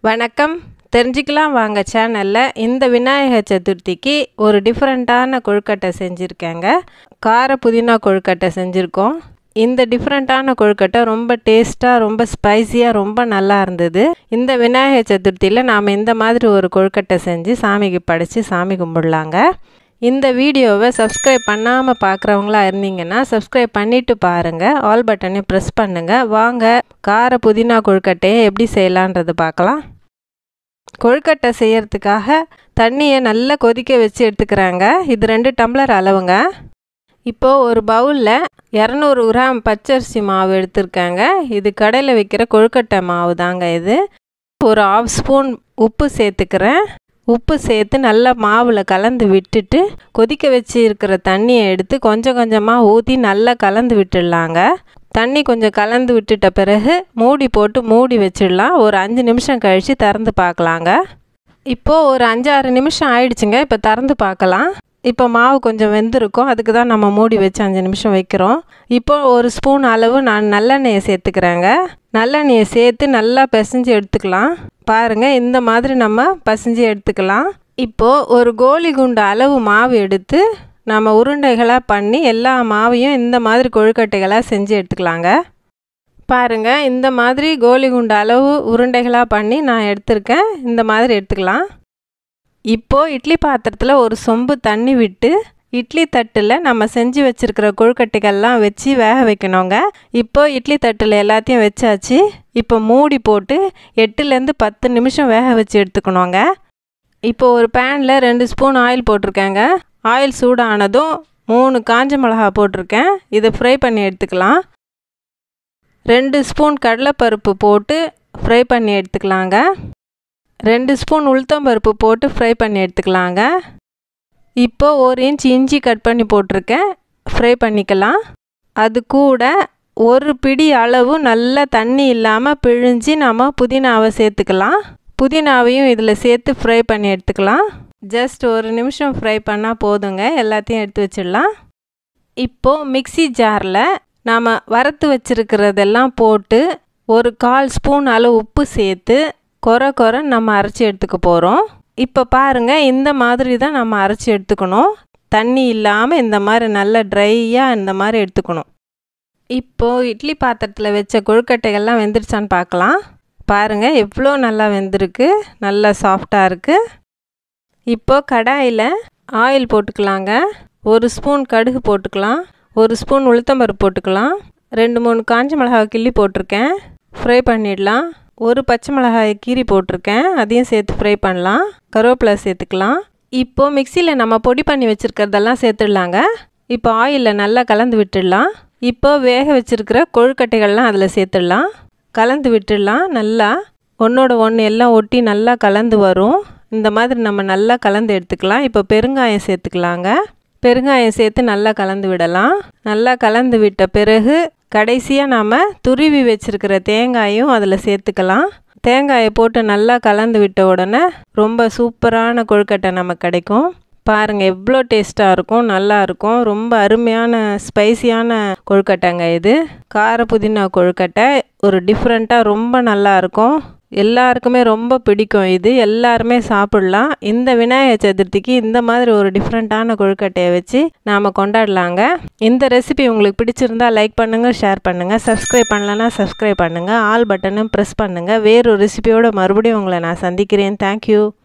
வணக்கம் தெரிஞ்சுக்கலாம் வாங்க சேனலில் இந்த விநாயகர் சதுர்த்திக்கு ஒரு டிஃப்ரெண்ட்டான கொழுக்கட்டை செஞ்சுருக்கேங்க கார புதினா கொழுக்கட்டை செஞ்சுருக்கோம் இந்த டிஃப்ரெண்ட்டான கொழுக்கட்டை ரொம்ப டேஸ்ட்டாக ரொம்ப ஸ்பைசியாக ரொம்ப நல்லா இருந்தது இந்த விநாயகர் சதுர்த்தியில் நாம் இந்த மாதிரி ஒரு கொழுக்கட்டை செஞ்சு சாமிக்கு படைச்சி சாமி கும்பிடலாங்க இந்த வீடியோவை சப்ஸ்கிரைப் பண்ணாமல் பார்க்குறவங்களா இருந்தீங்கன்னா சப்ஸ்கிரைப் பண்ணிவிட்டு பாருங்கள் ஆல் பட்டனையும் ப்ரெஸ் பண்ணுங்கள் வாங்க கார புதினா கொழுக்கட்டையை எப்படி செய்யலான்றது பார்க்கலாம் கொழுக்கட்டை செய்யறதுக்காக தண்ணியை நல்லா கொதிக்க வச்சு எடுத்துக்கிறாங்க இது ரெண்டு டம்ளர் அளவுங்க இப்போது ஒரு பவுலில் இரநூறு கிராம் பச்சரிசி மாவு எடுத்திருக்காங்க இது கடையில் வைக்கிற கொழுக்கட்டை மாவு தாங்க இது ஒரு ஆஃப் ஸ்பூன் உப்பு சேர்த்துக்கிறேன் உப்பு சேர்த்து நல்லா மாவில் கலந்து விட்டுட்டு கொதிக்க வச்சு இருக்கிற தண்ணியை எடுத்து கொஞ்சம் கொஞ்சமாக ஊற்றி நல்லா கலந்து விட்டுடலாங்க தண்ணி கொஞ்சம் கலந்து விட்டுட்ட பிறகு மூடி போட்டு மூடி வச்சிடலாம் ஒரு அஞ்சு நிமிஷம் கழித்து திறந்து பார்க்கலாங்க இப்போது ஒரு அஞ்சாறு நிமிஷம் ஆயிடுச்சுங்க இப்போ திறந்து பார்க்கலாம் இப்போ மாவு கொஞ்சம் வெந்திருக்கும் அதுக்கு தான் நம்ம மூடி வச்சு அஞ்சு நிமிஷம் வைக்கிறோம் இப்போ ஒரு ஸ்பூன் அளவு நான் நல்லெண்ணெயை சேர்த்துக்கிறேங்க நல்லெண்ணெயை சேர்த்து நல்லா பிசைஞ்சு எடுத்துக்கலாம் பாருங்கள் இந்த மாதிரி நம்ம பசைஞ்சு எடுத்துக்கலாம் இப்போது ஒரு கோலி குண்டு அளவு மாவு எடுத்து நம்ம உருண்டைகளாக பண்ணி எல்லா மாவையும் இந்த மாதிரி கொழுக்கட்டைகளாக செஞ்சு எடுத்துக்கலாங்க பாருங்கள் இந்த மாதிரி கோலி குண்டு அளவு உருண்டைகளாக பண்ணி நான் எடுத்திருக்கேன் இந்த மாதிரி எடுத்துக்கலாம் இப்போது இட்லி பாத்திரத்தில் ஒரு சொம்பு தண்ணி விட்டு இட்லி தட்டில் நம்ம செஞ்சு வச்சுருக்கிற கொழுக்கட்டைகள்லாம் வச்சு வேக வைக்கணுங்க இப்போ இட்லி தட்டில் எல்லாத்தையும் வச்சாச்சு இப்போ மூடி போட்டு எட்டுலேருந்து பத்து நிமிஷம் வேக வச்சு எடுத்துக்கணுங்க இப்போ ஒரு பேனில் ரெண்டு ஸ்பூன் ஆயில் போட்டிருக்கேங்க ஆயில் சூடானதும் மூணு காஞ்ச மிளகா போட்டிருக்கேன் இதை ஃப்ரை பண்ணி எடுத்துக்கலாம் ரெண்டு ஸ்பூன் கடலைப்பருப்பு போட்டு ஃப்ரை பண்ணி எடுத்துக்கலாங்க ரெண்டு ஸ்பூன் உளுத்தம்பருப்பு போட்டு ஃப்ரை பண்ணி எடுத்துக்கலாங்க இப்போ ஒரு இன்ச் இஞ்சி கட் பண்ணி போட்டிருக்கேன் ஃப்ரை பண்ணிக்கலாம் அது கூட ஒரு பிடி அளவு நல்லா தண்ணி இல்லாமல் பிழிஞ்சு நம்ம புதினாவை சேர்த்துக்கலாம் புதினாவையும் இதில் சேர்த்து ஃப்ரை பண்ணி எடுத்துக்கலாம் ஜஸ்ட் ஒரு நிமிஷம் ஃப்ரை பண்ணால் போதுங்க எல்லாத்தையும் எடுத்து வச்சிடலாம் இப்போது மிக்சி ஜாரில் நாம் வறுத்து வச்சுருக்கிறதெல்லாம் போட்டு ஒரு கால் ஸ்பூன் அளவு உப்பு சேர்த்து குறை குறை நம்ம அரைச்சி எடுத்துக்க போகிறோம் இப்போ பாருங்கள் இந்த மாதிரி தான் நம்ம அரைச்சி எடுத்துக்கணும் தண்ணி இல்லாமல் இந்த மாதிரி நல்ல ட்ரையாக இந்த மாதிரி எடுத்துக்கணும் இப்போது இட்லி பாத்திரத்தில் வச்ச கொழுக்கட்டைகள்லாம் வெந்துருச்சான்னு பார்க்கலாம் பாருங்கள் எவ்வளோ நல்லா வெந்திருக்கு நல்லா சாஃப்டாக இருக்குது இப்போது கடாயில் ஆயில் போட்டுக்கலாங்க ஒரு ஸ்பூன் கடுகு போட்டுக்கலாம் ஒரு ஸ்பூன் உளுத்தம்பருப்பு போட்டுக்கலாம் ரெண்டு மூணு காஞ்ச மிளகாய் கிள்ளி போட்டிருக்கேன் ஃப்ரை பண்ணிடலாம் ஒரு பச்சை மிளகாய் கீரி போட்டிருக்கேன் அதையும் சேர்த்து ஃப்ரை பண்ணலாம் கருவேப்பிலை சேர்த்துக்கலாம் இப்போது மிக்சியில் நம்ம பொடி பண்ணி வச்சுருக்கிறதெல்லாம் சேர்த்துடலாங்க இப்போ ஆயிலில் நல்லா கலந்து விட்டுடலாம் இப்போ வேக வச்சுருக்கிற கொழுக்கட்டைகள்லாம் அதில் சேர்த்துடலாம் கலந்து விட்டுடலாம் நல்லா ஒன்றோட ஒன்று எல்லாம் ஒட்டி நல்லா கலந்து வரும் இந்த மாதிரி நம்ம நல்லா கலந்து எடுத்துக்கலாம் இப்போ பெருங்காயம் சேர்த்துக்கலாங்க பெருங்காயம் சேர்த்து நல்லா கலந்து விடலாம் நல்லா கலந்து விட்ட பிறகு கடைசியாக நாம் துருவி வச்சுருக்கிற தேங்காயும் அதில் சேர்த்துக்கலாம் தேங்காயை போட்டு நல்லா கலந்து விட்ட உடனே ரொம்ப சூப்பரான கொழுக்கட்டை நமக்கு கிடைக்கும் பாருங்கள் எவ்வளோ டேஸ்ட்டாக இருக்கும் நல்லா இருக்கும் ரொம்ப அருமையான ஸ்பைசியான கொழுக்கட்டைங்க இது கார புதினா கொழுக்கட்டை ஒரு டிஃப்ரெண்ட்டாக ரொம்ப நல்லா இருக்கும் எல்லாருக்குமே ரொம்ப பிடிக்கும் இது எல்லாருமே சாப்பிட்லாம் இந்த விநாயகர் சதுர்த்திக்கு இந்த மாதிரி ஒரு டிஃப்ரெண்ட்டான கொழுக்கட்டையை வச்சு நாம் கொண்டாடலாங்க இந்த ரெசிபி உங்களுக்கு பிடிச்சிருந்தா லைக் பண்ணுங்கள் ஷேர் பண்ணுங்கள் சப்ஸ்கிரைப் பண்ணலன்னா சப்ஸ்கிரைப் பண்ணுங்கள் ஆல் பட்டனும் ப்ரெஸ் பண்ணுங்கள் வேறொரு ரெசிபியோட மறுபடியும் உங்களை நான் சந்திக்கிறேன் தேங்க்யூ